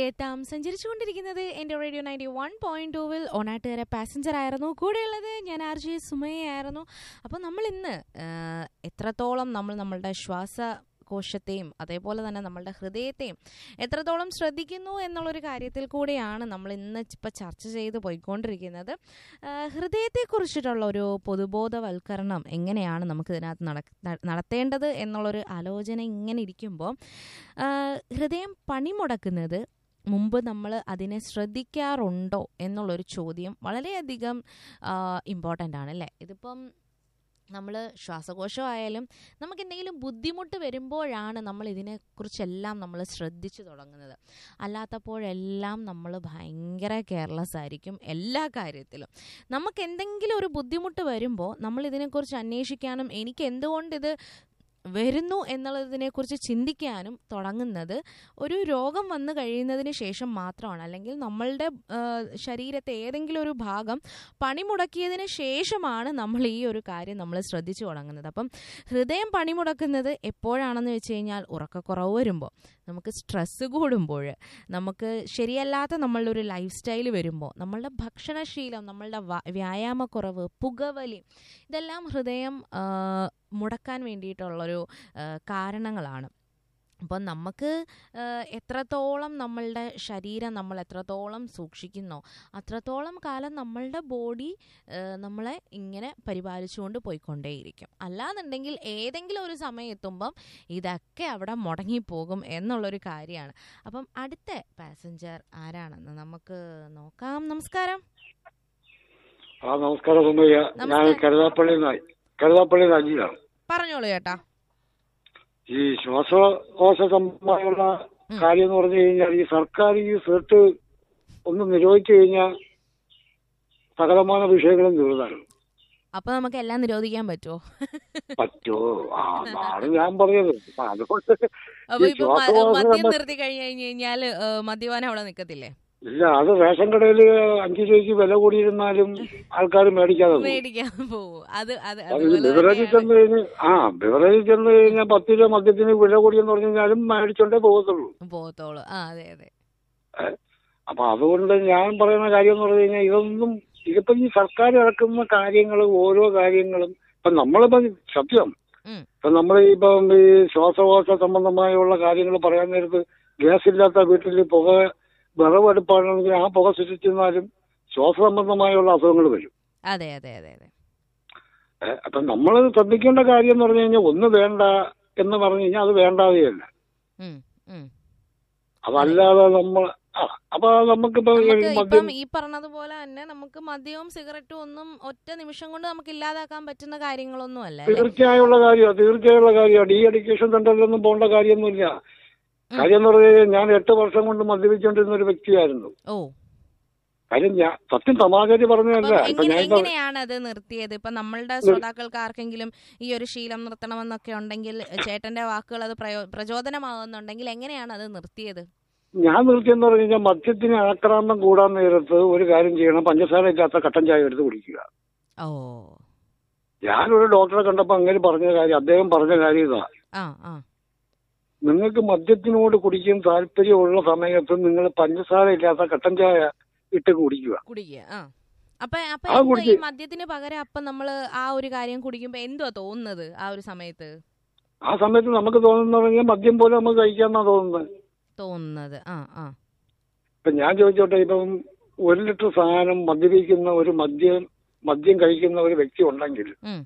എത്താം സഞ്ചരിച്ചുകൊണ്ടിരിക്കുന്നത് എൻ്റെ radio ninety one point ടൂവിൽ ഓണാട്ടുകാരെ പാസഞ്ചർ ആയിരുന്നു കൂടെയുള്ളത് ഞാൻ ആർ ജെ സുമയായിരുന്നു അപ്പോൾ നമ്മൾ ഇന്ന് ആ, എത്രത്തോളം നമ്മൾ നമ്മളുടെ ശ്വാസ കോശത്തെയും അതേപോലെ തന്നെ നമ്മളുടെ ഹൃദയത്തെയും എത്രത്തോളം ശ്രദ്ധിക്കുന്നു എന്നുള്ളൊരു കാര്യത്തിൽ കൂടെയാണ് നമ്മൾ ഇന്ന് ഇപ്പോൾ ചർച്ച ചെയ്ത് പോയിക്കൊണ്ടിരിക്കുന്നത് ആ, ഹൃദയത്തെക്കുറിച്ചിട്ടുള്ള ഒരു പൊതുബോധവൽക്കരണം എങ്ങനെയാണ് നമുക്ക് ഇതിനകത്ത് നട ന- നടത്തേണ്ടത് എന്നുള്ളൊരു ആലോചന ഇങ്ങനെ ഇരിക്കുമ്പോൾ ആ, ഹൃദയം പണിമുടക്കുന്നത് മുമ്പ് നമ്മൾ അതിനെ ശ്രദ്ധിക്കാറുണ്ടോ എന്നുള്ളൊരു ചോദ്യം വളരെയധികം ഇമ്പോർട്ടൻ്റ് ആണ് അല്ലേ ഇതിപ്പം നമ്മൾ ശ്വാസകോശമായാലും നമുക്ക് എന്തെങ്കിലും ബുദ്ധിമുട്ട് വരുമ്പോഴാണ് നമ്മൾ ഇതിനെക്കുറിച്ചെല്ലാം നമ്മൾ ശ്രദ്ധിച്ചു തുടങ്ങുന്നത് അല്ലാത്തപ്പോഴെല്ലാം നമ്മൾ ഭയങ്കര കെയർലെസ് ആയിരിക്കും എല്ലാ കാര്യത്തിലും നമുക്ക് എന്തെങ്കിലും ഒരു ബുദ്ധിമുട്ട് വരുമ്പോൾ നമ്മൾ ഇതിനെക്കുറിച്ച് അന്വേഷിക്കാനും എനിക്ക് എന്തുകൊണ്ട് ഇത് വരുന്നു എന്നുള്ളതിനെക്കുറിച്ച് ചിന്തിക്കാനും തുടങ്ങുന്നത് ഒരു രോഗം വന്നു കഴിയുന്നതിന് ശേഷം മാത്രമാണ് അല്ലെങ്കിൽ നമ്മളുടെ ആ, ശരീരത്തെ ഏതെങ്കിലും ഒരു ഭാഗം പണിമുടക്കിയതിന് ശേഷമാണ് നമ്മൾ ഈ ഒരു കാര്യം നമ്മൾ ശ്രദ്ധിച്ചു തുടങ്ങുന്നത് അപ്പം ഹൃദയം പണിമുടക്കുന്നത് എപ്പോഴാണെന്ന് വെച്ച് കഴിഞ്ഞാൽ ഉറക്കക്കുറവ് വരുമ്പോൾ നമുക്ക് സ്ട്രെസ്സ് കൂടുമ്പോൾ നമുക്ക് ശരിയല്ലാത്ത നമ്മളുടെ ഒരു ലൈഫ് സ്റ്റൈൽ വരുമ്പോൾ നമ്മളുടെ ഭക്ഷണശീലം നമ്മളുടെ വ- വ്യായാമക്കുറവ് പുകവലി ഇതെല്ലാം ഹൃദയം ആ, മുടക്കാൻ വേണ്ടിയിട്ടുള്ളൊരു ആ, കാരണങ്ങളാണ് അപ്പോൾ നമുക്ക് ആ, എത്രത്തോളം നമ്മളുടെ ശരീരം നമ്മൾ എത്രത്തോളം സൂക്ഷിക്കുന്നോ അത്രത്തോളം കാലം നമ്മളുടെ ബോഡി നമ്മളെ ഇങ്ങനെ പരിപാലിച്ചുകൊണ്ട് പോയിക്കൊണ്ടേയിരിക്കും അല്ലാന്നുണ്ടെങ്കിൽ ഏതെങ്കിലും ഒരു സമയം എത്തുമ്പം ഇതൊക്കെ അവിടെ മുടങ്ങിപ്പോകും എന്നുള്ളൊരു കാര്യമാണ് അപ്പം അടുത്ത പാസഞ്ചർ ആരാണെന്ന് നമുക്ക് നോക്കാം നമസ്കാരം ആ നമസ്കാരം സുമയ്യ ഞാൻ നമസ്കാരം. കരുതാപ്പള്ളി കരുതാപ്പള്ളി അജിയാണ് പറഞ്ഞോളൂ ചേട്ടാ ഈ ശ്വാസകോശ സംബന്ധമായുള്ള കാര്യം എന്ന് പറഞ്ഞു കഴിഞ്ഞാൽ ഈ സർക്കാർ ഈ സെർട്ട് ഒന്ന് നിരോധിച്ചു കഴിഞ്ഞാൽ സകലമാന വിഷയങ്ങളും തീർന്നാണ് അപ്പൊ നമുക്ക് എല്ലാം നിരോധിക്കാൻ പറ്റുമോ പറ്റോ ആ അതാണ് ഞാൻ പറഞ്ഞത് അപ്പൊ അതുകൊണ്ട് അപ്പൊ ഈ ഇപ്പൊ മ- ശ്വാസകോശ മദ്യം സംബന്ധ- നിർത്തി കഴിഞ്ഞു കഴിഞ്ഞാല് ഏ, മദ്യപാനം അവിടെ നിക്കത്തില്ലേ ഇല്ല അത് റേഷൻ കടയിൽ അഞ്ചു രൂപയ്ക്ക് വില കൂടിയിരുന്നാലും ആൾക്കാർ മേടിക്കാതെ പോകും. മേടിക്കാൻ പോവും അത് അത് അത് അതുപോലെ ബിവറേജിൽ തന്നെയാണ്. ചെന്ന് കഴിഞ്ഞ് ആ ബിവറേജിൽ ചെന്ന് കഴിഞ്ഞാൽ പത്ത് രൂപ മദ്യത്തിന് വില കൂടിയെന്ന് പറഞ്ഞു കഴിഞ്ഞാലും മേടിച്ചോണ്ടേ പോകത്തുള്ളൂ പോത്തോളൂ ആ അതെ അതെ അപ്പൊ അതുകൊണ്ട് ഞാൻ പറയുന്ന കാര്യം എന്ന് പറഞ്ഞു കഴിഞ്ഞാൽ ഇതൊന്നും ഇതിപ്പോ ഈ സർക്കാർ ഇറക്കുന്ന കാര്യങ്ങൾ ഓരോ കാര്യങ്ങളും ഇപ്പൊ നമ്മളിപ്പോ സത്യം ഉം. ഇപ്പൊ നമ്മൾ ഇപ്പം ഈ ശ്വാസകോശ സംബന്ധമായുള്ള കാര്യങ്ങൾ പറയാൻ നേരത്ത് ഗ്യാസ് ഇല്ലാത്ത വീട്ടിൽ പുക വിറവെടുപ്പാണെങ്കിൽ ആ പുക സൃഷ്ടിച്ചെന്നാലും ശ്വാസ സംബന്ധമായുള്ള അസുഖങ്ങൾ വരും അതെ അതെ അതെ അതെ ഏ, അപ്പൊ നമ്മൾ ശ്രദ്ധിക്കേണ്ട കാര്യം എന്ന് പറഞ്ഞു കഴിഞ്ഞാൽ ഒന്ന് വേണ്ട എന്ന് പറഞ്ഞു കഴിഞ്ഞാൽ അത് വേണ്ടാതെയല്ല ഉം, ഉം. അതല്ലാതെ നമ്മൾ ആ അപ്പൊ നമുക്കിപ്പോ നമുക്ക് മദ്യം ഇപ്പം ഈ പറഞ്ഞതുപോലെ തന്നെ നമുക്ക് മദ്യവും സിഗരറ്റും ഒന്നും ഒറ്റ നിമിഷം കൊണ്ട് നമുക്ക് ഇല്ലാതാക്കാൻ പറ്റുന്ന കാര്യങ്ങളൊന്നും അല്ല അല്ലേ തീർച്ചയായുള്ള കാര്യമാണ് തീർച്ചയായുള്ള കാര്യമാണ് ഡി അഡിക്കേഷൻ സെന്ററിലൊന്നും പോകേണ്ട കാര്യമൊന്നുമില്ല കാര്യം എന്ന് പറഞ്ഞു കഴിഞ്ഞാൽ ഞാൻ എട്ട് വർഷം കൊണ്ട് മദ്യപിച്ചുകൊണ്ടിരുന്ന ഒരു വ്യക്തിയായിരുന്നു ഓ കാര്യം ഞാൻ സത്യം തമാശായിട്ട് പറഞ്ഞതല്ല അപ്പം ഇപ്പൊ എങ്ങനെ ഞാൻ ഇപ്പൊ എങ്ങനെയാണ് അത് നിർത്തിയത് ഇപ്പൊ നമ്മളുടെ ശ്രോതാക്കൾക്ക് ആർക്കെങ്കിലും ഈ ഒരു ശീലം നിർത്തണമെന്നൊക്കെ ഉണ്ടെങ്കിൽ ചേട്ടന്റെ വാക്കുകൾ അത് പ്രയോ- പ്രചോദനമാകുന്നുണ്ടെങ്കിൽ എങ്ങനെയാണ് അത് നിർത്തിയത് ഞാൻ നിർത്തിയെന്ന് പറഞ്ഞു കഴിഞ്ഞാൽ മദ്യത്തിന് ആക്രാന്തം കൂടാൻ നേരത്ത് ഒരു കാര്യം ചെയ്യണം പഞ്ചസാര ഇല്ലാത്ത കട്ടൻ ചായ എടുത്ത് കുടിക്കുക ഓ ഞാനൊരു ഡോക്ടറെ കണ്ടപ്പോൾ അങ്ങനെ പറഞ്ഞ കാര്യം അദ്ദേഹം പറഞ്ഞ കാര്യം ഇതാ ആ ആ നിങ്ങൾക്ക് മദ്യത്തിനോട് കുടിക്കാൻ താല്പര്യമുള്ള സമയത്ത് നിങ്ങൾ പഞ്ചസാര ഇല്ലാത്ത കട്ടൻ ചായ ഇട്ട് കുടിക്കുക കുടിക്കുക ആ അപ്പൊ അപ്പൊ ആ, എന്താ ഈ കുടിച്ച്. മദ്യത്തിന് പകരം അപ്പൊ നമ്മള് ആ ഒരു കാര്യം കുടിക്കുമ്പോ എന്തുവാ തോന്നുന്നത് ആ ഒരു സമയത്ത് ആ സമയത്ത് നമുക്ക് തോന്നുന്ന പറഞ്ഞാൽ മദ്യം പോലെ നമുക്ക് കഴിക്കാന്നാ തോന്നുന്നത് തോന്നുന്നത് ആ ആ ഇപ്പൊ ഞാൻ ചോദിച്ചോട്ടെ ഇപ്പം ഒരു ലിറ്റർ സാധനം മദ്യപിക്കുന്ന ഒരു മദ്യം മദ്യം കഴിക്കുന്ന ഒരു വ്യക്തി ഉണ്ടെങ്കിൽ ഉം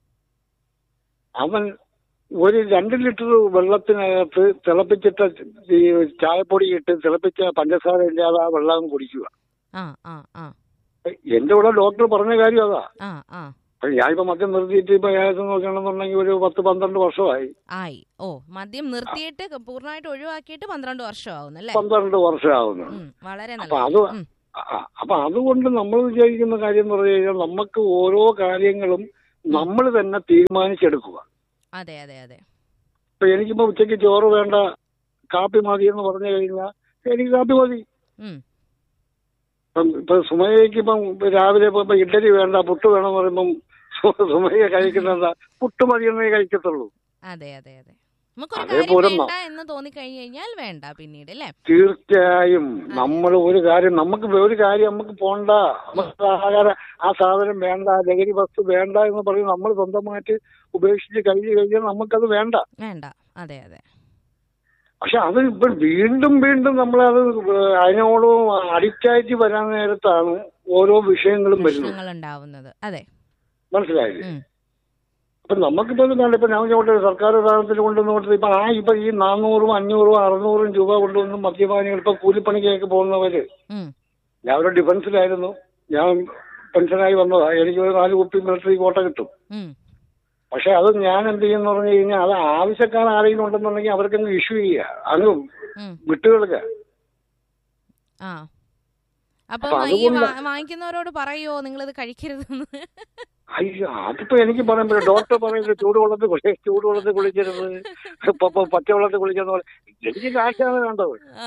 അവൻ ഒരു രണ്ട് ലിറ്റർ വെള്ളത്തിനകത്ത് തിളപ്പിച്ചിട്ട ഈ ചായപ്പൊടി ഇട്ട് തിളപ്പിച്ച പഞ്ചസാര ഇല്ലാതെ ആ വെള്ളം കുടിക്കുക ആ ആ ആ എന്റെ കൂടെ ഡോക്ടർ പറഞ്ഞ കാര്യം അതാ ആ ആ അപ്പൊ ഞാനിപ്പോ മദ്യം നിർത്തിയിട്ട് ഇപ്പൊ ഏകദേശം നോക്കുകയാണെന്നുണ്ടെങ്കിൽ ഒരു പത്ത് പന്ത്രണ്ട് വർഷമായി ആയി ഓ മദ്യം നിർത്തിയിട്ട് പൂർണ്ണമായിട്ട് ഒഴിവാക്കിയിട്ട് പന്ത്രണ്ട് വർഷമാവുന്നു അല്ലേ പന്ത്രണ്ട് വർഷമാവുന്നു ഉം, വളരെ അപ്പൊ നല്ല അത് ഉം, ആ, അപ്പൊ അതുകൊണ്ട് നമ്മൾ വിചാരിക്കുന്ന കാര്യം എന്ന് പറഞ്ഞു കഴിഞ്ഞാൽ നമുക്ക് ഓരോ കാര്യങ്ങളും നമ്മൾ തന്നെ തീരുമാനിച്ചെടുക്കുക അതെ അതെ അതെ ഇപ്പൊ എനിക്കിപ്പോ ഉച്ചയ്ക്ക് ചോറ് വേണ്ട കാപ്പി മതി എന്ന് പറഞ്ഞു കഴിഞ്ഞാൽ എനിക്ക് കാപ്പി മതി ഉം ഇപ്പം ഇപ്പൊ സുമയ്യക്ക് ഇപ്പം രാവിലെ ഇപ്പൊ ഇപ്പൊ ഇഡ്ഡലി വേണ്ട പുട്ട് വേണമെന്ന് പറയുമ്പം സു- സുമയ്യ കഴിക്കുന്നത് എന്താ പുട്ട് മതി എന്നേ കഴിക്കത്തുള്ളൂ അതെ അതെ അതെ നമുക്കൊരു അതേ കാര്യം പോലും വേണ്ട എന്ന് തോന്നിക്കഴിഞ്ഞു കഴിഞ്ഞാൽ വേണ്ട പിന്നീട് അല്ലേ തീർച്ചയായും നമ്മൾ ഒരു കാര്യം നമുക്ക് ഒരു കാര്യം നമുക്ക് പോണ്ട നമുക്ക് ആഹാരം ആ സാധനം വേണ്ട ലഹരി വസ്തു വേണ്ട എന്ന് പറഞ്ഞ് നമ്മൾ സ്വന്തമായിട്ട് ഉപേക്ഷിച്ച് കഴിഞ്ഞു കഴിഞ്ഞാൽ നമുക്കത് വേണ്ട വേണ്ട അതെ അതെ പക്ഷെ അത് ഇപ്പൊ വീണ്ടും വീണ്ടും നമ്മളത് അതിനോടും അഡിക്റ്റായിട്ട് വരാൻ നേരത്താണ് ഓരോ വിഷയങ്ങളും വരുന്നത് പ്രശ്നങ്ങൾ ഉണ്ടാവുന്നത് അതെ മനസ്സിലായില്ലേ ഉം. അപ്പൊ നമുക്കിപ്പോ എന്താണ് ഇപ്പൊ ഞാൻ ചോട്ടെ സർക്കാർ സ്ഥാനത്തിൽ കൊണ്ടുവന്ന് കൊടുത്ത് ഇപ്പൊ ആ ഇപ്പൊ ഈ നാനൂറും അഞ്ഞൂറും അറുന്നൂറും രൂപ കൊണ്ടുവന്ന് മദ്യപാനികൾ ഇപ്പൊ കൂലിപ്പണിക്കൊക്കെ പോകുന്നവര് ഉം. ഞാൻ ഒരു ഡിഫൻസിലായിരുന്നു ഞാൻ പെൻഷനായി വന്നതാ എനിക്ക് ഒരു നാല് കുപ്പി മിലിറ്ററി കോട്ട കിട്ടും ഉം. പക്ഷെ അത് ഞാൻ എന്ത് ചെയ്യുന്ന പറഞ്ഞു കഴിഞ്ഞാൽ അത് ആവശ്യക്കാർ ആരെങ്കിലും ഉണ്ടെന്നുണ്ടെങ്കിൽ അവർക്കങ്ങ് ഇഷ്യൂ ചെയ്യുക അങ്ങ് ഉം. വിട്ടുകൊടുക്ക ആ അപ്പൊ അപ്പൊ ഈ അതുകൊണ്ട് വാ- വാങ്ങിക്കുന്നവരോട് പറയോ നിങ്ങളിത് കഴിക്കരുതെന്ന് അയ്യോ അതിപ്പോ എനിക്ക് പറയാൻ പറ്റില്ല ഡോക്ടർ പറയുന്നത് ചൂടുവെള്ളത്തിൽ കുളി ചൂടുവെള്ളത്തിൽ കുളിക്കരുത് ഇപ്പൊ ഇപ്പൊ പച്ചവെള്ളത്തിൽ കുളിക്കുന്ന പോലെ എനിക്ക് കാശാണ് വേണ്ടത് ആ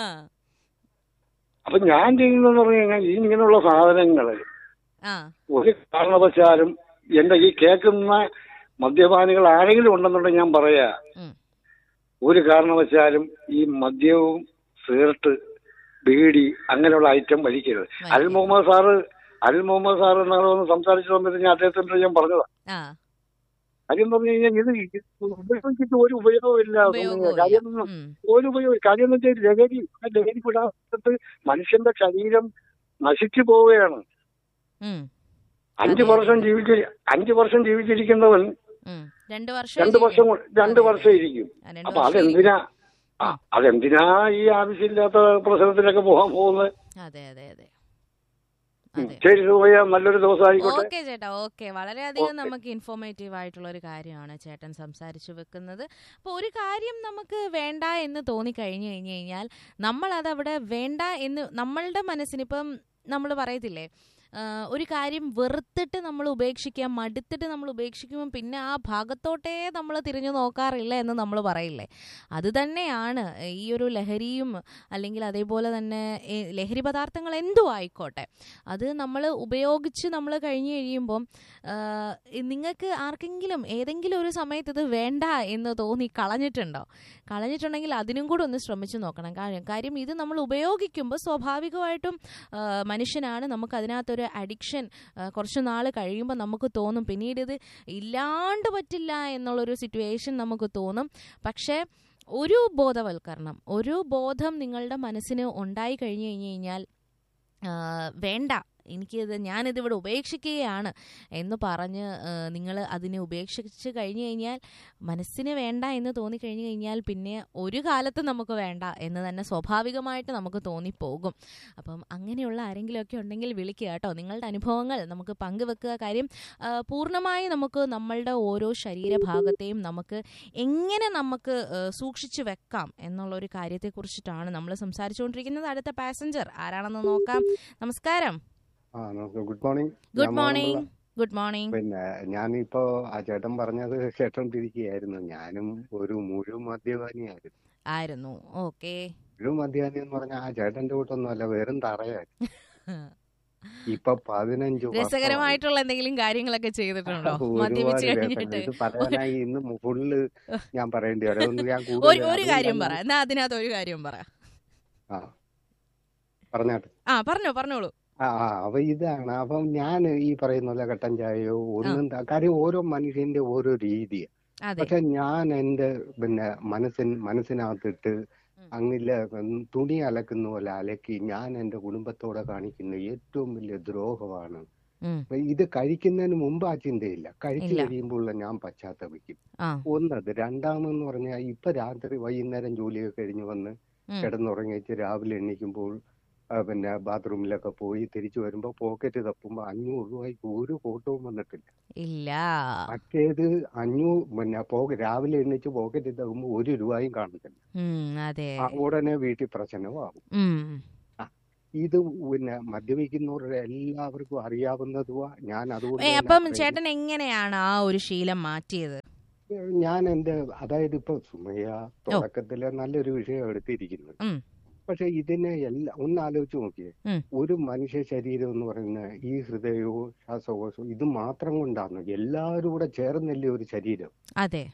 അപ്പൊ ഞാൻ ചെയ്യുന്നതെന്ന് പറഞ്ഞു കഴിഞ്ഞാൽ ഈ ഇങ്ങനെയുള്ള സാധനങ്ങള് ആ ഒരു കാരണവശാലും എന്റെ ഈ കേൾക്കുന്ന മദ്യപാനികൾ ആരെങ്കിലും ഉണ്ടെന്നുണ്ടെങ്കിൽ ഞാൻ പറയാ ഉം. ഒരു കാരണവശാലും ഈ മദ്യവും സിഗരറ്റ് ബീഡി അങ്ങനെയുള്ള ഐറ്റം വലിക്കരുത് അനിൽ മുഹമ്മദ് സാറ് അനിൽ മുഹമ്മദ് സാർ എന്നാണ് ഒന്ന് സംസാരിച്ച സമയത്ത് ഞാൻ അദ്ദേഹത്തിനോട് ഞാൻ പറഞ്ഞതാ ആ കാര്യം പറഞ്ഞു കഴിഞ്ഞാൽ ഇത് ഉപയോഗിച്ചിട്ട് ഒരു ഉപയോഗമില്ല ഉപയോഗമില്ല. കാര്യം ഉം. ഒരു ഉപയോഗം കാര്യം എന്ന് വെച്ചാൽ ലഹരി ആ ലഹരി വിടാത്തിട്ട് മനുഷ്യന്റെ ശരീരം നശിച്ചു പോവുകയാണ് ഉം. അഞ്ചു അതെ. വർഷം ജീവിച്ച് അഞ്ചു വർഷം ജീവിച്ചിരിക്കുന്നവൻ ഉം. രണ്ട് വർഷം രണ്ടു വർഷം കൊണ്ട് രണ്ട് വർഷം ഇരിക്കും ആ, രണ്ട് അപ്പൊ വർഷം അതെന്തിനാ ആ, അതെന്തിനാ ഈ ആവശ്യമില്ലാത്ത പ്രശ്നത്തിലൊക്കെ പോകാൻ പോകുന്നത് അതെ അതെ അതെ ഉം. അതെ ശരി രൂപയ നല്ലൊരു ദിവസം ആയിക്കോട്ടെ ഓക്കെ ചേട്ടാ ഓക്കെ വളരെയധികം നമുക്ക് ഇൻഫോർമേറ്റീവ് ആയിട്ടുള്ള ഒരു കാര്യമാണ് ചേട്ടൻ സംസാരിച്ചു വെക്കുന്നത് അപ്പോൾ ഒരു കാര്യം നമുക്ക് വേണ്ട എന്ന് തോന്നിക്കഴിഞ്ഞു കഴിഞ്ഞു കഴിഞ്ഞാൽ നമ്മൾ അതവിടെ വേണ്ട എന്ന് നമ്മളുടെ മനസ്സിന് ഇപ്പം നമ്മൾ പറയത്തില്ലേ ആ, ഒരു കാര്യം വെറുത്തിട്ട് നമ്മൾ ഉപേക്ഷിക്കുക മടുത്തിട്ട് നമ്മൾ ഉപേക്ഷിക്കുമ്പോൾ പിന്നെ ആ ഭാഗത്തോട്ടേ നമ്മൾ തിരിഞ്ഞു നോക്കാറില്ല എന്ന് നമ്മൾ പറയില്ലേ അത് തന്നെയാണ് ഈ ഒരു ലഹരിയും അല്ലെങ്കിൽ അതേപോലെ തന്നെ ഈ ലഹരി പദാർത്ഥങ്ങൾ എന്തും ആയിക്കോട്ടെ അത് നമ്മൾ ഉപയോഗിച്ച് നമ്മൾ കഴിഞ്ഞ് കഴിയുമ്പം നിങ്ങൾക്ക് ആർക്കെങ്കിലും ഏതെങ്കിലും ഒരു സമയത്ത് ഇത് വേണ്ട എന്ന് തോന്നി കളഞ്ഞിട്ടുണ്ടോ കളഞ്ഞിട്ടുണ്ടെങ്കിൽ അതിനും കൂടെ ഒന്ന് ശ്രമിച്ചു നോക്കണം കാര്യം കാര്യം ഇത് നമ്മൾ ഉപയോഗിക്കുമ്പോൾ സ്വാഭാവികമായിട്ടും ആ, മനുഷ്യനാണ് നമുക്ക് അതിനകത്തൊരു അഡിക്ഷൻ കുറച്ച് നാൾ കഴിയുമ്പോൾ നമുക്ക് തോന്നും പിന്നീട് ഇത് ഇല്ലാണ്ട് പറ്റില്ല എന്നുള്ളൊരു സിറ്റുവേഷൻ നമുക്ക് തോന്നും പക്ഷേ ഒരു ബോധവൽക്കരണം ഒരു ബോധം നിങ്ങളുടെ മനസ്സിന് ഉണ്ടായി കഴിഞ്ഞു കഴിഞ്ഞു കഴിഞ്ഞാൽ ആ, വേണ്ട എനിക്കിത് ഞാനിതിവിടെ ഉപേക്ഷിക്കുകയാണ് എന്ന് പറഞ്ഞ് നിങ്ങൾ അതിനെ ഉപേക്ഷിച്ച് കഴിഞ്ഞു കഴിഞ്ഞാൽ മനസ്സിന് വേണ്ട എന്ന് തോന്നിക്കഴിഞ്ഞു കഴിഞ്ഞാൽ പിന്നെ ഒരു കാലത്ത് നമുക്ക് വേണ്ട എന്ന് തന്നെ സ്വാഭാവികമായിട്ട് നമുക്ക് തോന്നിപ്പോകും അപ്പം അങ്ങനെയുള്ള ആരെങ്കിലുമൊക്കെ ഉണ്ടെങ്കിൽ വിളിക്കുക കേട്ടോ നിങ്ങളുടെ അനുഭവങ്ങൾ നമുക്ക് പങ്കുവെക്കുക കാര്യം ആ, പൂർണ്ണമായി നമുക്ക് നമ്മളുടെ ഓരോ ശരീരഭാഗത്തെയും നമുക്ക് എങ്ങനെ നമുക്ക് ആ, സൂക്ഷിച്ചു വെക്കാം എന്നുള്ളൊരു കാര്യത്തെക്കുറിച്ചിട്ടാണ് നമ്മൾ സംസാരിച്ചുകൊണ്ടിരിക്കുന്നത് അടുത്ത പാസഞ്ചർ ആരാണെന്ന് നോക്കാം നമസ്കാരം ആ നമുക്ക് ഗുഡ് മോർണിംഗ് ഗുഡ് ഞാൻ മോർണിംഗ് മോഹൻപിള്ള. ഗുഡ് മോർണിംഗ് പിന്നെ ഞാനിപ്പോ ആ ചേട്ടൻ പറഞ്ഞത് കേട്ടോണ്ടിരിക്കുകയായിരുന്നു ഞാനും ഒരു മുഴു മദ്യപാനിയായിരുന്നു ആയിരുന്നു ഓക്കെ മുഴു മദ്യപാനി എന്ന് പറഞ്ഞാൽ ആ ചേട്ടന്റെ കൂട്ടൊന്നുമല്ല വെറും തറയായിരുന്നു ഇപ്പൊ പതിനഞ്ച് വർഷമായി. രസകരമായിട്ടുള്ള എന്തെങ്കിലും കാര്യങ്ങളൊക്കെ ചെയ്തിട്ടുണ്ടോ ഒരുപാട് മദ്യപിച്ച് രസങ്ങൾ. കഴിഞ്ഞിട്ട് ഇത് പറയാനായി ഇന്ന് ഫുള്ള് ഞാൻ പറയേണ്ടി വരും അതുകൊണ്ട് ഞാൻ ഒരു കൂടുതൽ ഒരു കാര്യം പറ അതുകൊണ്ടാണ് എന്നാ അതിനകത്ത് ഒരു കാര്യം പറ ആ പറഞ്ഞാട്ടെ ആ പറഞ്ഞോ പറഞ്ഞോളൂ ആ ആ അപ്പൊ ഇതാണ് അപ്പം ഞാൻ ഈ പറയുന്ന പോലെ കട്ടൻ ചായയോ ഒന്നും ത- കാര്യം ഓരോ മനുഷ്യന്റെ ഓരോ രീതിയാ അതെ പക്ഷെ ഞാൻ എന്റെ പിന്നെ മനസ്സിൻ മനസ്സിനകത്തിട്ട് ഉം. അങ്ങില്ല ഉം, തുണി അലക്കുന്ന പോലെ അലക്കി ഞാൻ എന്റെ കുടുംബത്തോടെ കാണിക്കുന്ന ഏറ്റവും വലിയ ദ്രോഹമാണ് ഉം. അപ്പൊ ഇത് കഴിക്കുന്നതിന് മുമ്പ് ആ ചിന്തയില്ല കഴിച്ചു ഇല്ല. കഴിയുമ്പോൾ ഞാൻ പശ്ചാത്തപിക്കും ആ ഒന്നത് രണ്ടാമെന്ന് പറഞ്ഞാൽ ഇപ്പൊ രാത്രി വൈകുന്നേരം ജോലിയൊക്കെ കഴിഞ്ഞ് വന്ന് ഉം. കിടന്നുറങ്ങിച്ച് രാവിലെ എണീക്കുമ്പോൾ ആ, പിന്നെ ബാത്റൂമിലൊക്കെ പോയി തിരിച്ചു വരുമ്പോ പോക്കറ്റ് തപ്പുമ്പോ അഞ്ഞൂറ് രൂപയ്ക്ക് ഒരു കോട്ടവും വന്നിട്ടില്ല ഇല്ല മറ്റേത് അഞ്ഞൂറ് പിന്നെ പോക രാവിലെ എണീച്ച് പോക്കറ്റിൽ തപ്പുമ്പോ ഒരു രൂപയും കാണത്തില്ല ഉം, അതെ ആ, ഉടനെ വീട്ടിൽ പ്രശ്നമാകും ഉം. ഇത് പിന്നെ മദ്യപിക്കുന്നവരുടെ എല്ലാവർക്കും അറിയാവുന്നതുവാ ഞാൻ അതുകൊണ്ട് ഏ, തന്നെ അപ്പം പറയുന്നു. ചേട്ടൻ എങ്ങനെയാണ് ആ ഒരു ശീലം മാറ്റിയത് ഞാൻ എന്റെ അതായത് ഇപ്പൊ സുമയ തുടക്കത്തിലെ നല്ലൊരു വിഷയം എടുത്തിരിക്കുന്നത് ഉം. പക്ഷെ ഇതിനെ എല്ലാം ഒന്ന് ആലോചിച്ച് നോക്കിയേ ഉം. ഒരു മനുഷ്യ ശരീരം എന്ന് പറയുന്ന ഈ ഹൃദയവും ശ്വാസകോശവും ഇത് മാത്രം കൊണ്ടാണ് എല്ലാവരും കൂടെ ചേർന്നല്ലേ ഒരു ശരീരം അതെ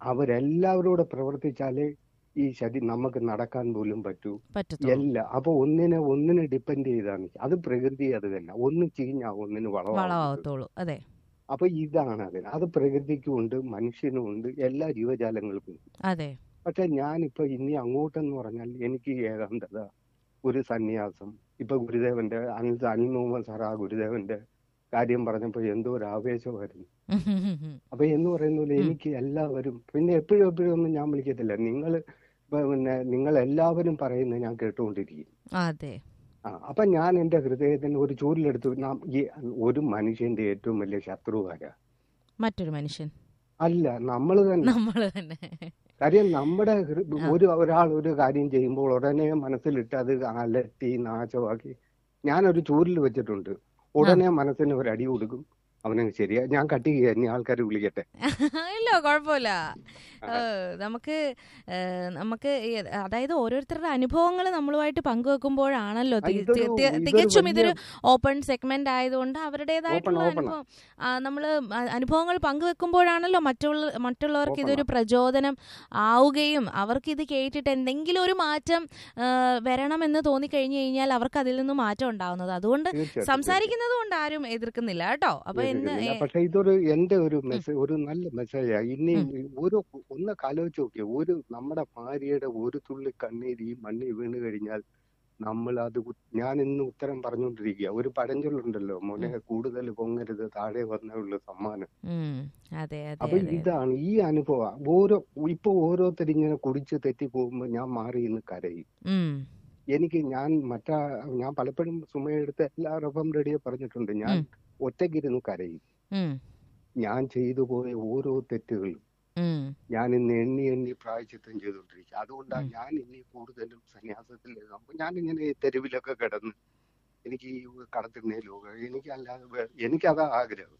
അവരെല്ലാവരും കൂടെ പ്രവർത്തിച്ചാലേ ഈ ശരി നമുക്ക് നടക്കാൻ പോലും പറ്റൂ പറ്റത്തുള്ളൂ എല്ലാം അപ്പൊ ഒന്നിനെ ഒന്നിനെ ഡിപ്പെൻഡ് ചെയ്താണ് അത് പ്രകൃതി അത് തന്നെ ഒന്ന് ചീഞ്ഞാ ഒന്നിന് വളമാവും വളമാവത്തുള്ളൂ അതെ അപ്പൊ ഇതാണ് അതിന് അത് പ്രകൃതിക്കും ഉണ്ട് മനുഷ്യനും ഉണ്ട് എല്ലാ ജീവജാലങ്ങൾക്കും ഉണ്ട്. അതെ പക്ഷെ ഞാനിപ്പോ ഇനി അങ്ങോട്ടെന്ന് പറഞ്ഞാൽ എനിക്ക് ഏകാന്തത ഒരു സന്യാസം ഇപ്പൊ ഗുരുദേവന്റെ അനിൽ അനിൽ മുഹമ്മദ് സാർ ആ ഗുരുദേവന്റെ കാര്യം പറഞ്ഞപ്പോ എന്തോ ഒരു ആവേശമായിരുന്നു അപ്പൊ എന്ന് പറയുന്ന പോലെ ഉം. എനിക്ക് എല്ലാവരും പിന്നെ എപ്പോഴും എപ്പോഴും ഒന്നും ഞാൻ വിളിക്കത്തില്ല നിങ്ങൾ പിന്നെ നിങ്ങൾ എല്ലാവരും പറയുന്നത് ഞാൻ കേട്ടുകൊണ്ടിരിക്കും അതെ ആ അപ്പൊ ഞാൻ എന്റെ ഹൃദയത്തിന് ഒരു ചൂരിലെടുത്തു നാം ഈ ഒരു മനുഷ്യന്റെ ഏറ്റവും വലിയ ശത്രു ആരാ മറ്റൊരു മനുഷ്യൻ അല്ല നമ്മൾ തന്നെ നമ്മള് തന്നെ കാര്യം നമ്മുടെ ഹൃ- ആ. ഒരു ഒരാൾ ഒരു കാര്യം ചെയ്യുമ്പോൾ ഉടനെ മനസ്സിലിട്ട് അത് അലട്ടി നാശമാക്കി ഞാനൊരു ചൂരിൽ വെച്ചിട്ടുണ്ട് ഉടനെ മനസ്സിന് ഒരു അടി കൊടുക്കും അവനങ്ങ് ശരിയാ ഞാൻ കട്ട് ചെയ്യാൻ ഇനി ആൾക്കാർ വിളിക്കട്ടെ ഇല്ല കുഴപ്പമില്ല ആ. ഏഹ്, നമുക്ക് ഏഹ്, നമുക്ക് ഈ അതായത് ഓരോരുത്തരുടെ അനുഭവങ്ങൾ നമ്മളുമായിട്ട് പങ്കുവെക്കുമ്പോഴാണല്ലോ ആ, തി- ഇതൊരു- തി- തി- ഇതൊരു തികച്ചും വലിയ- ഇതൊരു ഓപ്പൺ സെഗ്മെന്റ് ആയതുകൊണ്ട് അവരുടേതായിട്ടുള്ള Open, open. അനുഭവം നമ്മൾ അനുഭവങ്ങൾ പങ്കുവെക്കുമ്പോഴാണല്ലോ മറ്റുള്ള മറ്റുള്ളവർക്ക് Open ഇതൊരു പ്രചോദനം ആവുകയും അവർക്ക് ഇത് കേട്ടിട്ട് എന്തെങ്കിലും ഒരു മാറ്റം ഏഹ്, വരണമെന്ന് തോന്നിക്കഴിഞ്ഞു കഴിഞ്ഞാൽ അവർക്ക് അതിൽ നിന്ന് മാറ്റം ഉണ്ടാവുന്നത് അതുകൊണ്ട് തീർച്ചയായിട്ടും സംസാരിക്കുന്നത് കൊണ്ട് ആരും എതിർക്കുന്നില്ല കേട്ടോ അപ്പൊ എന്ന് എതിർക്കുന്നില്ല. പക്ഷെ ഇതൊരു എന്റെ ഒരു മെസ്സേജ് ഒരു നല്ല മെസ്സേജാ ഇനി ഒരു ഒന്ന് ആലോചിച്ച് നോക്കിയ ഒരു നമ്മുടെ ഭാര്യയുടെ ഒരു തുള്ളി കണ്ണീര് ഈ മണ്ണിൽ വീണ് കഴിഞ്ഞാൽ നമ്മൾ അത് ഉ- ഞാൻ ഇന്ന് ഉത്തരം പറഞ്ഞുകൊണ്ടിരിക്കുക ഒരു പഴഞ്ചൊല്ലുണ്ടല്ലോ മോനെ കൂടുതൽ പൊങ്ങരുത് താഴെ വന്നേ ഉള്ളൂ സമ്മാനം ഉം, അതെ അതെ അപ്പൊ അതെ ഇതാണ് ഈ അനുഭവം ഓരോ ഇപ്പൊ ഓരോരുത്തർ ഇങ്ങനെ കുടിച്ച് തെറ്റി പോകുമ്പോ ഞാൻ മാറി ഇന്ന് കരയും ഉം, എനിക്ക് ഞാൻ മറ്റാ ഞാൻ പലപ്പോഴും സുമയെടുത്ത് എല്ലാ റഫം റെഡിയെ പറഞ്ഞിട്ടുണ്ട് ഞാൻ ഉം. ഒറ്റയ്ക്കിരുന്ന് കരയും ഉം, ഞാൻ ഞാൻ ചെയ്തു പോയ ഓരോ തെറ്റുകളും ഉം, ഞാൻ ഇന്ന് എണ്ണി എണ്ണി പ്രായച്ചിത്തം ചെയ്തുകൊണ്ടിരിക്കുക അതുകൊണ്ടാണ് ഉം. ഞാൻ ഇനി കൂടുതലും സന്യാസത്തിൽ ഞാൻ ഇങ്ങനെ ഈ തെരുവിലൊക്കെ കിടന്ന് എനിക്ക് ഈ കടത്തിണ്ണയിലോ എനിക്ക് അല്ലാതെ വേ- എനിക്കതാ ആഗ്രഹം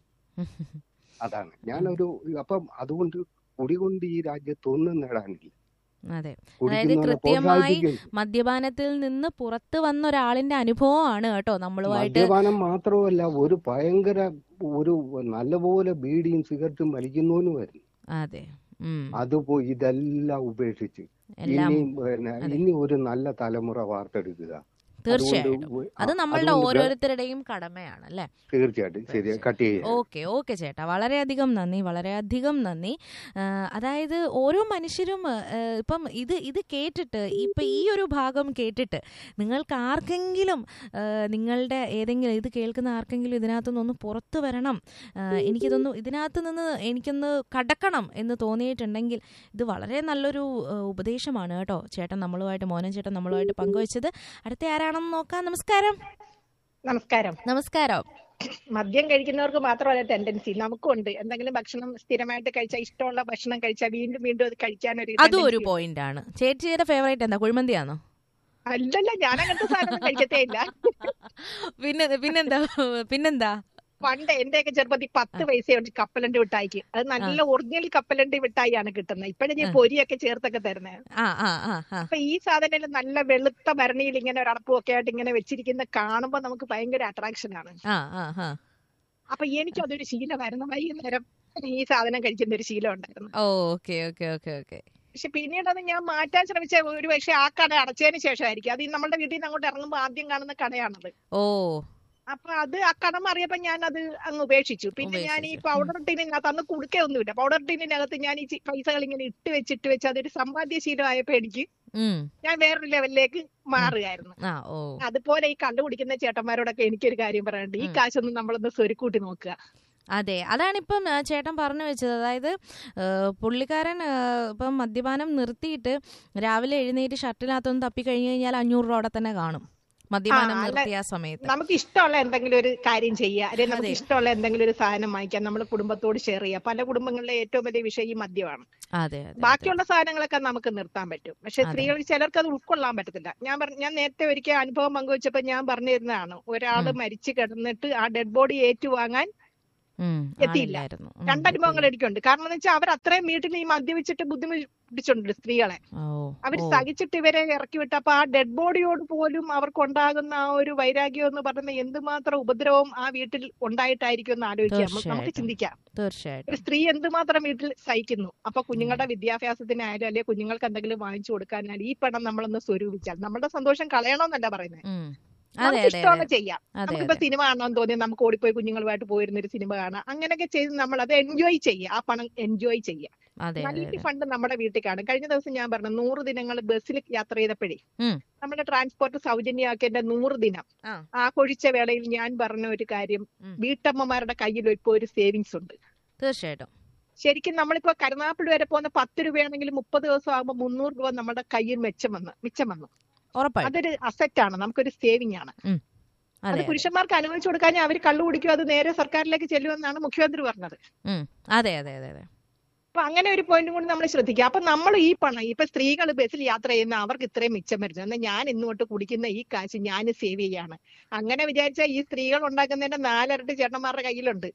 അതാണ് ഞാനൊരു അപ്പം അതുകൊണ്ട് കുടികൊണ്ട് ഈ രാജ്യത്ത് ഒന്നും നേടാനില്ല അതെ കുടിക്കുന്നവനെ കൃത്യമായി പ്രോത്സാഹിപ്പിക്കും മദ്യപാനത്തിൽ നിന്ന് പുറത്തു വന്ന ഒരാളിന്റെ അനുഭവമാണ് കേട്ടോ നമ്മളുമായിട്ട് മദ്യപാനം മാത്രമല്ല ഒരു ഭയങ്കര ഒരു നല്ലപോലെ ബീഡിയും സിഗരറ്റും വലിക്കുന്നവനുമായിരുന്നു അതെ ഉം, അതുപോ ഇതെല്ലാം ഉപേക്ഷിച്ച് എല്ലാം ഇനി പിന്നെ അതെ. ഇനി ഒരു നല്ല തലമുറ വാർത്തെടുക്കുക തീർച്ചയായിട്ടും അതുകൊണ്ട് അത് ആ, നമ്മളുടെ അതുകൊണ്ട് ഓരോരുത്തരുടെയും കടമയാണ് അല്ലെ തീർച്ചയായിട്ടും ശരി കട്ട് ചെയ്യാം ഓക്കെ ഓക്കെ ചേട്ടാ വളരെയധികം നന്ദി വളരെയധികം നന്ദി ആ, അതായത് ഓരോ മനുഷ്യരും ആ, ഇപ്പം ഇത് ഇത് കേട്ടിട്ട് ഇപ്പം ഈ ഒരു ഭാഗം കേട്ടിട്ട് നിങ്ങൾക്ക് ആർക്കെങ്കിലും ആ, നിങ്ങളുടെ ഏതെങ്കിലും ഇത് കേൾക്കുന്ന ആർക്കെങ്കിലും ഇതിനകത്തു നിന്നൊന്ന് പുറത്തു വരണം ആ, എനിക്കിതൊന്ന് ഇതിനകത്ത് നിന്ന് എനിക്കൊന്ന് കടക്കണം എന്ന് തോന്നിയിട്ടുണ്ടെങ്കിൽ ഇത് വളരെ നല്ലൊരു ആ, ഉപദേശമാണ് കേട്ടോ ചേട്ടൻ നമ്മളുമായിട്ട് മോനൻ ചേട്ടൻ നമ്മളുമായിട്ട് പങ്കുവച്ചത് അടുത്ത ആരാണെന്ന് നോക്കാം നമസ്കാരം നമസ്കാരം നമസ്കാരം മദ്യം കഴിക്കുന്നവർക്ക് മാത്രമല്ല ടെൻഡൻസി നമുക്കും ഉണ്ട് എന്തെങ്കിലും ഭക്ഷണം സ്ഥിരമായിട്ട് കഴിച്ചാൽ ഇഷ്ടമുള്ള ഭക്ഷണം കഴിച്ചാൽ വീണ്ടും വീണ്ടും അത് കഴിക്കാനൊരു അതും ഒരു tendency പോയിന്റ് ആണ് ചേച്ചിയുടെ ഫേവറേറ്റ് എന്താ കുഴിമന്തിയാണോ അല്ലല്ല ഞാൻ അങ്ങനത്തെ സാധനം കഴിക്കത്തേ ഇല്ല പിന്നെ പിന്നെന്താ പിന്നെന്താ പണ്ട് എന്റെയൊക്കെ ചെറുപ്പത്തിൽ പത്ത് പൈസയുണ്ട് കപ്പലണ്ടി മിഠായിക്ക് അത് നല്ല ഒറിജിനൽ കപ്പലണ്ടി മിഠായിയാണ് കിട്ടുന്നത് ഇപ്പഴും ഞാൻ ആ. പൊരിയൊക്കെ ചേർത്തൊക്കെ തരുന്നത് ആ ആ ആ ആ അപ്പൊ ഈ സാധനം നല്ല വെളുത്ത ഭരണിയിൽ ഇങ്ങനെ ഒരു അടപ്പും ഒക്കെ ആയിട്ട് ഇങ്ങനെ വെച്ചിരിക്കുന്ന കാണുമ്പോൾ നമുക്ക് ഭയങ്കര അട്രാക്ഷൻ ആണ് ആ ആ ആ അപ്പൊ എനിക്കും അതൊരു ശീലമായിരുന്നു വൈകുന്നേരം ഈ സാധനം കഴിക്കുന്ന ഒരു ശീലം ഉണ്ടായിരുന്നു ഓക്കെ ഓക്കെ ഓക്കെ ഓക്കെ പക്ഷെ പിന്നീട് അത് ഞാൻ മാറ്റാൻ ശ്രമിച്ച ഒരു പക്ഷെ ആ കട അടച്ചതിന് ശേഷമായിരിക്കും അത് ഈ നമ്മുടെ വീട്ടിൽ നിന്ന് അങ്ങോട്ട് ഇറങ്ങുമ്പോൾ ആദ്യം കാണുന്ന കടയാണത് ഓ അപ്പൊ അത് ആ കട മാറിയപ്പോ ഞാൻ അത് അങ്ങ് ഉപേക്ഷിച്ചു പിന്നെ ഞാൻ ഈ ഉപേക്ഷിച്ചു. പൗഡർ ടിന്നിനകത്ത് അന്ന് കുടുക്കയൊന്നുമില്ല പൗഡർ ടിന്നിനകത്ത് ഞാൻ ഈ ചി- പൈസകൾ ഇങ്ങനെ ഇട്ട് വെച്ച് ഇട്ട് വെച്ച് അതൊരു സമ്പാദ്യ ശീലമായപ്പോ എനിക്ക് ഉം ഞാൻ വേറൊരു ലെവലിലേക്ക് മാറുകയായിരുന്നു ആ ഓ അതുപോലെ ഈ കണ്ടുപിടിക്കുന്ന ചേട്ടന്മാരോടൊക്കെ എനിക്കൊരു കാര്യം പറയാനുണ്ട് ഈ ഉം. കാശൊന്നും നമ്മളൊന്ന് സ്വരുക്കൂട്ടി നോക്കുക അതെ അതാണിപ്പം ആ, ചേട്ടൻ പറഞ്ഞു വെച്ചത് അതായത് ആ, പുള്ളിക്കാരൻ ആ, ഇപ്പം മദ്യപാനം നിർത്തിയിട്ട് രാവിലെ എഴുന്നേറ്റ് ഷർട്ടിനകത്തൊന്ന് തപ്പി കഴിഞ്ഞു കഴിഞ്ഞാൽ അഞ്ഞൂറ് രൂപ അവിടെ തന്നെ കാണും മദ്യപാനം ആ, അല്ല, നിർത്തിയ ആ സമയത്ത് നമുക്ക് ഇഷ്ടമുള്ള എന്തെങ്കിലും ഒരു കാര്യം ചെയ്യുക അല്ലെങ്കിൽ നമുക്ക് അതെ. ഇഷ്ടമുള്ള എന്തെങ്കിലും ഒരു സാധനം വാങ്ങിക്കാം നമ്മുടെ കുടുംബത്തോട് ഷെയർ ചെയ്യുക പല കുടുംബങ്ങളിലെ ഏറ്റവും വലിയ വിഷയം ഈ മദ്യമാണ് അതെ അതെ അതെ ബാക്കിയുള്ള സാധനങ്ങളൊക്കെ നമുക്ക് നിർത്താൻ പറ്റും പക്ഷെ അതെ. സ്ത്രീകൾ ചിലർക്ക് അത് ഉൾക്കൊള്ളാൻ പറ്റത്തില്ല ഞാൻ പറഞ്ഞ ഞാൻ നേരത്തെ ഒരിക്കൽ അനുഭവം പങ്കുവച്ചപ്പോ ഞാൻ പറഞ്ഞിരുന്നതാണ് ഒരാള് ഉം. മരിച്ചു കിടന്നിട്ട് ആ ഡെഡ് ബോഡി ഏറ്റുവാങ്ങാൻ ഉം, എത്തിയില്ല. ആളില്ലായിരുന്നു. ഉം, രണ്ടനുഭവങ്ങൾ എത്തിയില്ല. എനിക്കുണ്ട് കാരണം എന്ന് വെച്ചാൽ അവർ അത്രയും വീട്ടിൽ ഈ മദ്യപിച്ചിട്ട് ബുദ്ധിമുട്ട് പിടിച്ചോണ്ട് സ്ത്രീകളെ ഓ അവർ ഓ സഹിച്ചിട്ട് ഇവരെ ഇറക്കി വിട്ടപ്പോ ആ ഡെഡ് ബോഡിയോട് പോലും അവർക്കുണ്ടാകുന്ന ആ ഒരു വൈരാഗ്യം എന്ന് പറയുന്ന എന്തുമാത്രം ഉപദ്രവം ആ വീട്ടിൽ ഉണ്ടായിട്ടായിരിക്കും എന്ന് ആലോചിക്കാം നമുക്ക് തീർച്ചയായിട്ടും. ചിന്തിക്കാം തീർച്ചയായിട്ടും ഒരു സ്ത്രീ എന്തുമാത്രം വീട്ടിൽ സഹിക്കുന്നു അപ്പൊ കുഞ്ഞുങ്ങളുടെ വിദ്യാഭ്യാസത്തിനായാലും അല്ലെങ്കിൽ കുഞ്ഞുങ്ങൾക്ക് എന്തെങ്കിലും വാങ്ങിച്ചു കൊടുക്കാനായാലും ഈ പണം നമ്മളൊന്ന് സ്വരൂപിച്ചാൽ നമ്മുടെ സന്തോഷം കളയണമെന്നല്ല പറയുന്നത് ഉം. അതെ നമുക്ക് അതെ ഇഷ്ടമുള്ള അതെ ചെയ്യാം അതെ നമുക്കിപ്പോ അതെ സിനിമ കാണണമെന്ന് തോന്നി നമുക്ക് ഓടിപ്പോയി കുഞ്ഞുങ്ങളുമായിട്ട് പോയിരുന്ന ഒരു സിനിമ കാണാം അങ്ങനെയൊക്കെ ചെയ്ത് നമ്മൾ അത് എൻജോയ് ചെയ്യുക ആ പണം എൻജോയ് ചെയ്യുക അതെ അതെ നല്ല അതെ ഫണ്ട് നമ്മുടെ വീട്ടിൽ കാണും കഴിഞ്ഞ ദിവസം ഞാൻ പറഞ്ഞു നൂറ് ദിനങ്ങൾ ബസ്സിൽ യാത്ര ചെയ്തപ്പോഴേ ഉം. നമ്മുടെ ട്രാൻസ്പോർട്ട് സൗജന്യമാക്കിയതിന്റെ നൂറ് ദിനം ആ. ആഘോഷിച്ച വേളയിൽ ഞാൻ പറഞ്ഞ ഒരു കാര്യം ഉം. വീട്ടമ്മമാരുടെ കയ്യിൽ ഇപ്പോ ഒരു സേവിങ്സ് ഉണ്ട് തീർച്ചയായിട്ടും ശരിക്കും നമ്മളിപ്പോ കരുനാഗപ്പള്ളി വരെ പോകുന്ന പത്ത് രൂപയാണെങ്കിൽ മുപ്പത് ദിവസം ആകുമ്പോൾ മുന്നൂറ് രൂപ നമ്മുടെ കയ്യിൽ മെച്ചം വന്ന് മിച്ചം വന്നു ഉറപ്പായിട്ടും അതൊരു അസറ്റ് ആണ് നമുക്കൊരു സേവിങ് ആണ് ഉം. അത് അതെ അതെ പുരുഷന്മാർക്ക് അനുവദിച്ചു കൊടുക്കാൻ അവർ കള്ളു കുടിക്കും അത് നേരെ സർക്കാരിലേക്ക് ചെല്ലുമെന്നാണ് മുഖ്യമന്ത്രി പറഞ്ഞത് ഉം. അതെ അതെ അതെ അതെ അപ്പൊ അങ്ങനെ ഒരു പോയിന്റും കൂടി നമ്മൾ ശ്രദ്ധിക്കുക അപ്പൊ നമ്മൾ ഈ പണം ഇപ്പൊ സ്ത്രീകൾ ബസ്സിൽ യാത്ര ചെയ്യുന്ന അവർക്ക് ഇത്രയും മിച്ചം വരുന്നു എന്നാൽ ഞാൻ ഇന്നോട്ട് കുടിക്കുന്ന ഈ കാശ് ഞാൻ സേവ് ചെയ്യാണ് അങ്ങനെ വിചാരിച്ചാൽ ഈ സ്ത്രീകൾ ഉണ്ടാക്കുന്നതിന്റെ നാലരട്ടി ചേട്ടന്മാരുടെ കയ്യിലുണ്ട്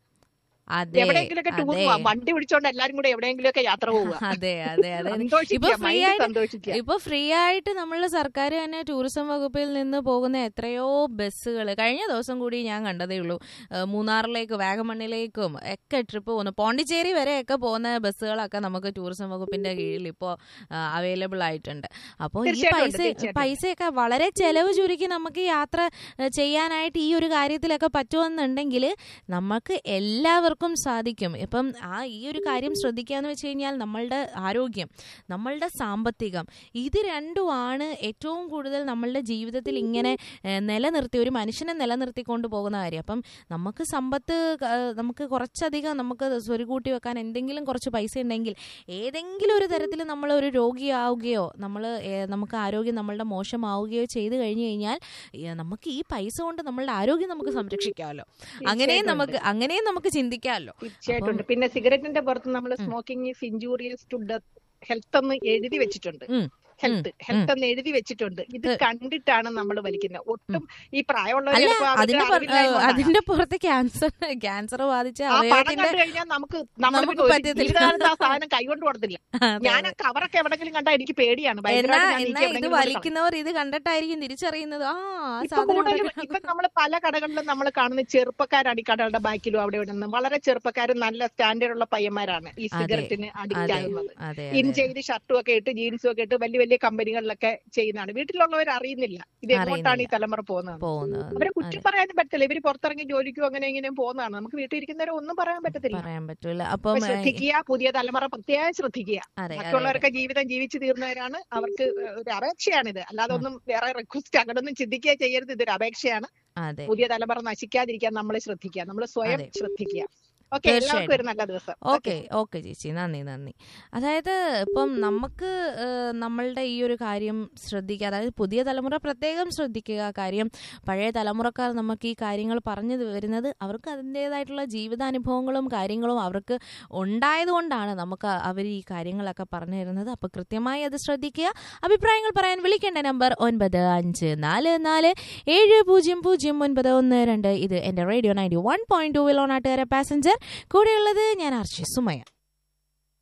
അതെ എവിടെയെങ്കിലുമൊക്കെ ടൂർ അതെ പോവാം വണ്ടി പിടിച്ചോണ്ട് എല്ലാരും കൂടെ എവിടെയെങ്കിലുമൊക്കെ യാത്ര പോവുക അതെ അതെ അതെ ഇപ്പൊ സന്തോഷിക്കുക ഫ്രീ മൈൻഡ് ആയിട്ട് സന്തോഷിക്കുക ഇപ്പൊ ഫ്രീ ആയിട്ട് നമ്മളെ സർക്കാർ തന്നെ ടൂറിസം വകുപ്പിൽ നിന്ന് പോകുന്ന എത്രയോ ബസ്സുകൾ കഴിഞ്ഞ ദിവസം കൂടി ഞാൻ കണ്ടതേ ഉള്ളൂ ഏഹ് മൂന്നാറിലേക്കും വാഗമണ്ണിലേക്കും ഒക്കെ ട്രിപ്പ് പോകുന്നു പോണ്ടിച്ചേരി വരെയൊക്കെ പോകുന്ന ബസ്സുകളൊക്കെ നമുക്ക് ടൂറിസം വകുപ്പിന്റെ കീഴിൽ ഇപ്പോൾ അവൈലബിൾ ആയിട്ടുണ്ട് അപ്പോൾ ഈ തീർച്ചയായിട്ടും ഉണ്ട്, പൈസ തീർച്ചയായിട്ടും. പൈസയൊക്കെ വളരെ ചെലവ് ചുരുക്കി നമുക്ക് യാത്ര ഏഹ് ചെയ്യാനായിട്ട് ഈ ഒരു കാര്യത്തിലൊക്കെ പറ്റുമെന്നുണ്ടെങ്കിൽ നമുക്ക് എല്ലാവർക്കും സാധിക്കും ഇപ്പം ആ ഈ ഒരു കാര്യം ശ്രദ്ധിക്കാന്ന് വെച്ച് കഴിഞ്ഞാൽ നമ്മളുടെ ആരോഗ്യം നമ്മളുടെ സാമ്പത്തികം ഇത് രണ്ടുമാണ് ഏറ്റവും കൂടുതൽ നമ്മളുടെ ജീവിതത്തിൽ ഇങ്ങനെ ഏഹ്, നിലനിർത്തി ഒരു മനുഷ്യനെ നിലനിർത്തിക്കൊണ്ട് പോകുന്ന കാര്യം അപ്പം നമുക്ക് സമ്പത്ത് ക- നമുക്ക് കുറച്ചധികം നമുക്ക് സ്വരുകൂട്ടി വെക്കാൻ എന്തെങ്കിലും കുറച്ച് പൈസ ഉണ്ടെങ്കിൽ ഏതെങ്കിലും ഒരു തരത്തിൽ നമ്മൾ ഒരു രോഗിയാവുകയോ നമ്മൾ നമുക്ക് ആരോഗ്യം നമ്മളുടെ മോശമാവുകയോ ചെയ്തു കഴിഞ്ഞു കഴിഞ്ഞാൽ ഏഹ്, നമുക്ക് ഈ പൈസ കൊണ്ട് നമ്മളുടെ ആരോഗ്യം നമുക്ക് സംരക്ഷിക്കാമല്ലോ അങ്ങനെയും തീർച്ചയായിട്ടും നമുക്ക് അങ്ങനെയും നമുക്ക് ചിന്തിക്കാമല്ലോ തീർച്ചയായിട്ടും ഉണ്ട് പിന്നെ സിഗരറ്റിന്റെ പുറത്ത് നമ്മൾ smoking is injurious to death health എന്ന് എഴുതി വെച്ചിട്ടുണ്ട് ഉം. ഹെൽത്ത് ഹെൽത്ത് എന്ന് എഴുതി വെച്ചിട്ടുണ്ട് ഇത് ഇത് കണ്ടിട്ടാണ് നമ്മൾ വലിക്കുന്നത് ഒട്ടും ഈ പ്രായമുള്ളവർ അല്ല ചിലപ്പോ അവർക്ക് അതിന്റെ പുറ- അറിവില്ലായ്മ ഏഹ്, കൊണ്ടാകാം. അതിന്റെ പുറത്ത് ക്യാൻസർ ക്യാൻസർ ബാധിച്ച ആ പടം അവയവത്തിന്റെ കണ്ടു കഴിഞ്ഞാൽ നമുക്ക് നമ്മൾ നമുക്ക് പറ്റത്തില്ല. ജീവിതകാലത്ത് ആ സാധനം കൈകൊണ്ട് കൊടുത്തില്ല അതെ, ഞാൻ ആ അതെ. കവറൊക്കെ എവിടെങ്കിലും കണ്ടാൽ എനിക്ക് പേടിയാണ് എന്നാ ഭയങ്കരമായിട്ട് ഞാൻ എന്നാ നീക്കി ഇത് എവിടെയെങ്കിലും കൊണ്ട് കളയും. വലിക്കുന്നവർ ഇത് കണ്ടിട്ടായിരിക്കും തിരിച്ചറിയുന്നത് ആ ആ ഇപ്പൊ സാധനം ഇവിടെ കൂടുതലും കിടക്കുന്നു. ഇപ്പൊ നമ്മൾ പല കടകളിലും നമ്മൾ കാണുന്ന ചെറുപ്പക്കാരാണ് ഈ കടകളുടെ ബാക്കിലും അവിടെ ഇവിടെ നിന്ന് വളരെ ചെറുപ്പക്കാരും നല്ല സ്റ്റാൻഡേർഡ് ഉള്ള പയ്യന്മാരാണ് ഈ അതെ, സിഗരറ്റിന് അഡിക്റ്റ് അതെ ആകുന്നത് അതെ ഇൻ അതെ ചെയ്ത് ഷർട്ടും ഒക്കെ ഇട്ട് ജീൻസും ഒക്കെ ഇട്ട് വലിയ വലിയ കമ്പനികളിലൊക്കെ ചെയ്യുന്നതാണ് വീട്ടിലുള്ളവർ അറിയുന്നില്ല ഇത് എങ്ങോട്ടാണ് ഈ തലമുറ പോകുന്നത് പോകുന്നത് അവരെ കുറ്റം പറയാനും പറ്റില്ല ഇവര് പുറത്തിറങ്ങി ജോലിക്കും അങ്ങനെ ഇങ്ങനെയും പോകുന്നതാണ് നമുക്ക് വീട്ടിൽ ഇരിക്കുന്നവരെ ഒന്നും പറയാൻ പറ്റത്തില്ല പറയാൻ പറ്റൂല അപ്പൊ അപ്പം ഏഹ്, ശ്രദ്ധിക്കുക പുതിയ തലമുറ പ്രത്യേകം ശ്രദ്ധിക്കുക അതെ അതെ മറ്റുള്ളവരൊക്കെ ജീവിതം ജീവിച്ചു തീർന്നവരാണ് അവർക്ക് ഒരു അപേക്ഷയാണിത് അല്ലാതെ ഒന്നും വേറെ റിക്വസ്റ്റ് അങ്ങനൊന്നും ചിന്തിക്കുക ചെയ്യരുത് ഇതൊരു അപേക്ഷയാണ് അതെ പുതിയ തലമുറ നശിക്കാതിരിക്കാൻ നമ്മൾ ശ്രദ്ധിക്കുക നമ്മൾ സ്വയം അതെ. ശ്രദ്ധിക്കുക ഓക്കെ തീർച്ചയായിട്ടും. എല്ലാവർക്കും ഒരു നല്ല ദിവസം ഓക്കെ ഓക്കെ ചേച്ചി നന്ദി നന്ദി അതായത് ഇപ്പം നമുക്ക് ഏഹ്, നമ്മളുടെ ഈ ഒരു കാര്യം ശ്രദ്ധിക്കുക അതായത് പുതിയ തലമുറ പ്രത്യേകം ശ്രദ്ധിക്കുക കാര്യം പഴയ തലമുറക്കാർ നമുക്ക് ഈ കാര്യങ്ങൾ പറഞ്ഞു വരുന്നത് അവർക്ക് അതിൻ്റെതായിട്ടുള്ള ജീവിതാനുഭവങ്ങളും കാര്യങ്ങളും അവർക്ക് ഉണ്ടായതുകൊണ്ടാണ് നമുക്ക് അവർ ഈ കാര്യങ്ങളൊക്കെ പറഞ്ഞു തരുന്നത് അപ്പോൾ കൃത്യമായി അത് ശ്രദ്ധിക്കുക അഭിപ്രായങ്ങൾ പറയാൻ വിളിക്കേണ്ട നമ്പർ ഒൻപത് അഞ്ച് നാല് നാല് ഏഴ് പൂജ്യം പൂജ്യം ഒൻപത് ഒന്ന് രണ്ട് ഇത് എൻ്റെ radio ninety one point two will Onattukara passenger കൂടെയുള്ളത് ഞാൻ ആർച്ചി സുമയ